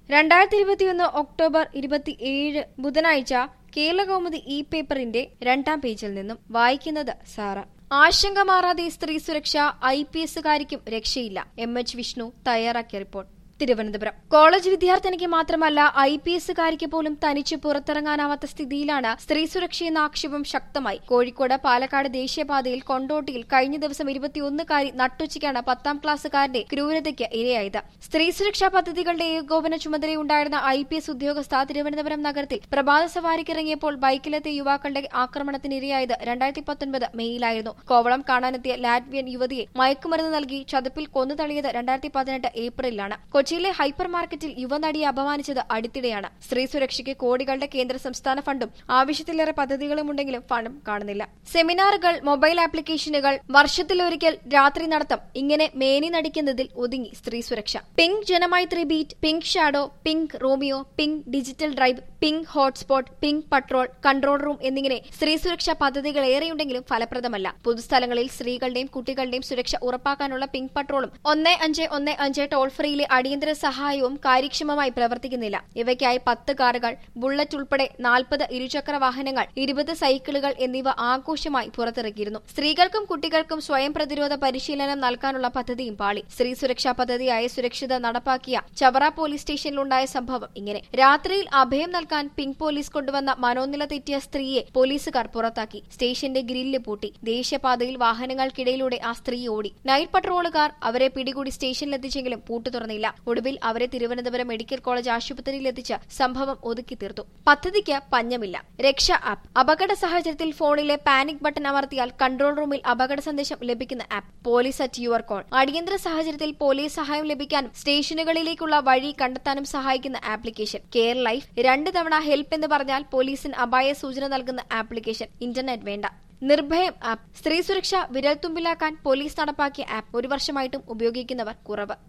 രണ്ടായിരത്തി ഇരുപത്തിയൊന്ന് ഒക്ടോബർ ഇരുപത്തിയേഴ് ബുധനാഴ്ച കേരളകൗമുദി ഇ പേപ്പറിന്റെ രണ്ടാം പേജിൽ നിന്നും വായിക്കുന്നത് സാറ ആശങ്ക മാറാതെ സ്ത്രീ സുരക്ഷ ഐ പി എസുകാരിക്കും രക്ഷയില്ല എം എച്ച് വിഷ്ണു തയ്യാറാക്കിയ റിപ്പോർട്ട് തിരുവനന്തപുരം കോളേജ് വിദ്യാർത്ഥിനിക്ക് മാത്രമല്ല ഐ പി എസുകാരിക്ക് പോലും തനിച്ച് പുറത്തിറങ്ങാനാവാത്ത സ്ഥിതിയിലാണ് സ്ത്രീ സുരക്ഷയെന്ന ആക്ഷേപം ശക്തമായി കോഴിക്കോട് പാലക്കാട് ദേശീയപാതയിൽ കൊണ്ടോട്ടിയിൽ കഴിഞ്ഞ ദിവസം ഇരുപത്തിയൊന്നുകാരി നട്ടുച്ചയ്ക്കാണ് പത്താം ക്ലാസ്സുകാരന്റെ ക്രൂരതയ്ക്ക് ഇരയായത് സ്ത്രീ സുരക്ഷാ പദ്ധതികളുടെ ഏകോപന ചുമതലയുണ്ടായിരുന്ന ഐ പി എസ് ഉദ്യോഗസ്ഥ തിരുവനന്തപുരം നഗരത്തിൽ പ്രഭാത സവാരിക്കിറങ്ങിയപ്പോൾ ബൈക്കിലെത്തിയ യുവാക്കളുടെ ആക്രമണത്തിന് ഇരയായത് രണ്ടായിരത്തി പത്തൊൻപത് മെയ്യിലായിരുന്നു കോവളം കാണാനെത്തിയ ലാറ്റ്വിയൻ യുവതിയെ മയക്കുമരുന്ന് നൽകി ചതുപ്പിൽ കൊന്നു തള്ളിയത് രണ്ടായിരത്തി പതിനെട്ട് ഏപ്രിലാണ് കൊച്ചിയിലെ ഹൈപ്പർ മാർക്കറ്റിൽ യുവനടിയെ അപമാനിച്ചത് അടുത്തിടെയാണ് സ്ത്രീ സുരക്ഷയ്ക്ക് കോടികളുടെ കേന്ദ്ര സംസ്ഥാന ഫണ്ടും ആവശ്യത്തിലേറെ പദ്ധതികളുമുണ്ടെങ്കിലും പണം കാണുന്നില്ല സെമിനാറുകൾ മൊബൈൽ ആപ്ലിക്കേഷനുകൾ വർഷത്തിലൊരിക്കൽ രാത്രി നടത്തം ഇങ്ങനെ മേനി നടിക്കുന്നതിൽ ഒതുങ്ങി സ്ത്രീ സുരക്ഷ pink Janamaithri beat pink shadow pink Romeo pink digital drive pink hotspot pink patrol control room എന്നിങ്ങനെ സ്ത്രീ സുരക്ഷാ പദ്ധതികൾ ഏറെയുണ്ടെങ്കിലും ഫലപ്രദമല്ല പൊതുസ്ഥലങ്ങളിൽ സ്ത്രീകളുടെയും കുട്ടികളുടെയും സുരക്ഷ ഉറപ്പാക്കാനുള്ള പിങ്ക് പട്രോളും ഒന്ന് അഞ്ച് ഒന്ന് അഞ്ച് ടോൾ ഫ്രീയിലെ അടിയന്തര സഹായവും കാര്യക്ഷമമായി പ്രവർത്തിക്കുന്നില്ല ഇവയ്ക്കായി പത്ത് കാറുകൾ ബുള്ളറ്റ് ഉൾപ്പെടെ നാൽപ്പത് ഇരുചക്ര വാഹനങ്ങൾ ഇരുപത് സൈക്കിളുകൾ എന്നിവ ആഘോഷമായി പുറത്തിറക്കിയിരുന്നു സ്ത്രീകൾക്കും കുട്ടികൾക്കും സ്വയം പ്രതിരോധ പരിശീലനം നൽകാനുള്ള പദ്ധതിയും പാളി സ്ത്രീ സുരക്ഷാ പദ്ധതിയായ സുരക്ഷിത നടപ്പാക്കിയ ചവറ പോലീസ് സ്റ്റേഷനിലുണ്ടായ സംഭവം ഇങ്ങനെ രാത്രിയിൽ അഭയം നൽകാൻ പിങ്ക് പോലീസ് കൊണ്ടുവന്ന മനോനില തെറ്റിയ സ്ത്രീയെ പോലീസുകാർ പുറത്താക്കി സ്റ്റേഷന്റെ ഗ്രില്ല് പൂട്ടി ദേശീയപാതയിൽ വാഹനങ്ങൾക്കിടയിലൂടെ ആ സ്ത്രീ ഓടി നൈറ്റ് പട്രോളുകാർ അവരെ പിടികൂടി സ്റ്റേഷനിലെത്തിച്ചെങ്കിലും പൂട്ടു തുറന്നില്ല ഒടുവിൽ അവരെ തിരുവനന്തപുരം മെഡിക്കൽ കോളേജ് ആശുപത്രിയിലെത്തിച്ച് സംഭവം ഒതുക്കി തീർത്തു പദ്ധതിക്ക് പഞ്ഞമില്ല രക്ഷ ആപ്പ് അപകട സാഹചര്യത്തിൽ ഫോണിലെ പാനിക് ബട്ടൺ അമർത്തിയാൽ കൺട്രോൾ റൂമിൽ അപകട സന്ദേശം ലഭിക്കുന്ന app police at your call അടിയന്തര സാഹചര്യത്തിൽ പോലീസ് സഹായം ലഭിക്കാനും സ്റ്റേഷനുകളിലേക്കുള്ള വഴി കണ്ടെത്താനും സഹായിക്കുന്ന ആപ്ലിക്കേഷൻ കെയർ ലൈഫ് രണ്ട് തവണ ഹെൽപ്പ് എന്ന് പറഞ്ഞാൽ പോലീസിന് അപായ സൂചന നൽകുന്ന ആപ്ലിക്കേഷൻ ഇന്റർനെറ്റ് വേണ്ട നിർഭയം ആപ്പ് സ്ത്രീ സുരക്ഷ വിരൽത്തുമ്പിലാക്കാൻ പോലീസ് നടപ്പാക്കിയ ആപ്പ് ഒരു വർഷമായിട്ടും ഉപയോഗിക്കുന്നവർ കുറവ്